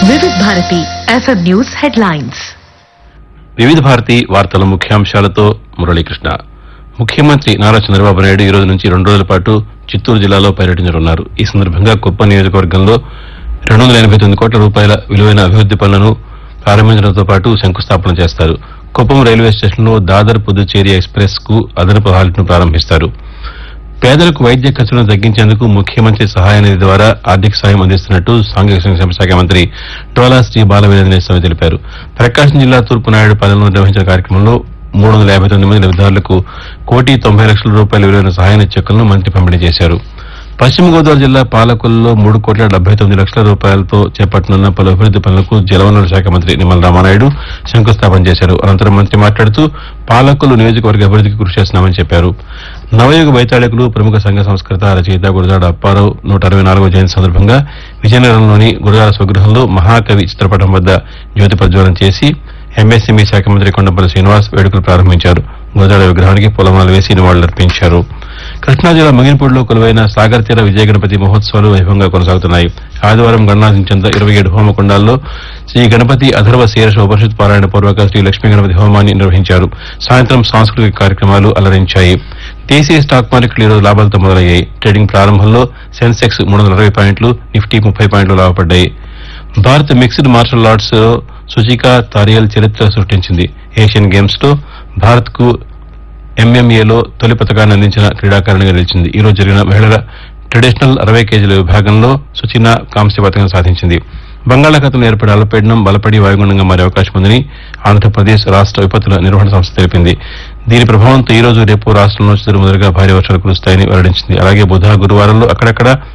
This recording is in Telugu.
వివిధ భారతి ఎఫ్ఎం న్యూస్ హెడ్లైన్స్ వివిధ భారతి వార్తల ముఖ్యాంశాలతో మురళీకృష్ణ ముఖ్యమంత్రి నారా చంద్రబాబు నాయుడు ఈ రోజు నుంచి రెండు రోజుల పాటు చిత్తూరు జిల్లాలో పర్యటించనున్నారు ఈ సందర్భంగా కుప్పం నియోజకవర్గంలో రెండు వందల ఎనభై తొమ్మిది కోట్ల రూపాయల విలువైన అభివృద్ది పనులను ప్రారంభించడంతో పాటు శంకుస్థాపన చేస్తారు కుప్పం రైల్వే స్టేషన్లో దాదర్ పుదుచ్చేరి ఎక్స్ప్రెస్ కు అదనపు హాల్ట్ను ప్రారంభిస్తారు పేదలకు వైద్య ఖర్చులను తగ్గించేందుకు ముఖ్యమంత్రి సహాయ నిధి ద్వారా ఆర్థిక సాయం అందిస్తున్నట్టు సాంఘిక సంక్షేమ శాఖ మంత్రి డోలా శ్రీ బాలవీరేంద్ర స్వామి తెలిపారు ప్రకాశం జిల్లా తూర్పు నాయుడు పాలెంలో నిర్వహించిన కార్యక్రమంలో మూడు వందల యాభై తొమ్మిది మంది లబ్దిదారులకు కోటి తొంభై లక్షల రూపాయల విలువైన సహాయ చెక్కులను మంత్రి పంపిణీ చేశారు పశ్చిమ గోదావరి జిల్లా పాలకొల్లులో మూడు కోట్ల డెబ్బై తొమ్మిది లక్షల రూపాయలతో చేపట్టనున్న పలు అభివృద్ది పనులకు జలవనరుల శాఖ మంత్రి నిమ్మల రామానాయుడు శంకుస్థాపన చేశారు అనంతరం మంత్రి మాట్లాడుతూ పాలకొల్లు నియోజకవర్గ అభివృద్దికి కృషి చేస్తున్నామని చెప్పారు నవయుగ వైతాళికులు ప్రముఖ సంఘ సంస్కృత రచయిత గురజాడ అప్పారావు నూట అరవై నాలుగో జయంతి సందర్భంగా విజయనగరంలోని గురజాడ స్వగృహంలో మహాకవి చిత్రపటం వద్ద జ్యోతి ప్రజ్వలన చేసి ఎంఎస్ఎంఈ శాఖ మంత్రి కొండపల్లి శ్రీనివాస్ వేడుకలు ప్రారంభించారు గురజాడ విగ్రహానికి పూలమాల వేసి నివాళులర్పించారు కృష్ణా జిల్లా మంగినపూడిలో కొలువైన సాగర్ తీర విజయ గణపతి మహోత్సవాలు వైభవంగా కొనసాగుతున్నాయి ఆదివారం గణనాథించేంత ఇరవై ఏడు హోమకుండాల్లో శ్రీ గణపతి అథర్వ శీర్ష ఉపనిషత్ పారాయణ పూర్వక శ్రీ లక్ష్మీ గణపతి హోమాన్ని నిర్వహించారు సాయంత్రం సాంస్కృతిక కార్యక్రమాలు అలరించాయి దేశీయ స్టాక్ మార్కెట్లు ఈరోజు లాభాలతో మొదలయ్యాయి ట్రేడింగ్ ప్రారంభంలో సెన్సెక్స్ మూడు వందల అరవై పాయింట్లు నిఫ్టీ ముప్పై పాయింట్లు లాభపడ్డాయి భారత్ మిక్స్డ్ మార్షల్ ఆర్ట్స్ లో సుచిక తారియల్ చరిత్ర సృష్టించింది ఏషియన్ గేమ్స్ లో భారత్ కు ఎంఎంఏలో తొలి పథకాన్ని అందించిన క్రీడాకారిణిగా నిలిచింది ఈ రోజు జరిగిన మహిళల ట్రెడిషనల్ అరవై కేజీల విభాగంలో సుచిన కాంస్య పథకం సాధించింది బంగాళాఖాతంలో ఏర్పడే అల్పపీడనం బలపడి వాయుగుండంగా మారే అవకాశం ఉందని ఆంధ్రప్రదేశ్ రాష్ట విపత్తుల నిర్వహణ సంస్థ తెలిపింది దీని ప్రభావంతో ఈ రోజు రేపు రాష్ట్రంలో చెదురుమదురుగా భారీ వర్షాలు కురుస్తాయని వెల్లడించింది అలాగే బుధ గురువారంలో అక్కడక్కడ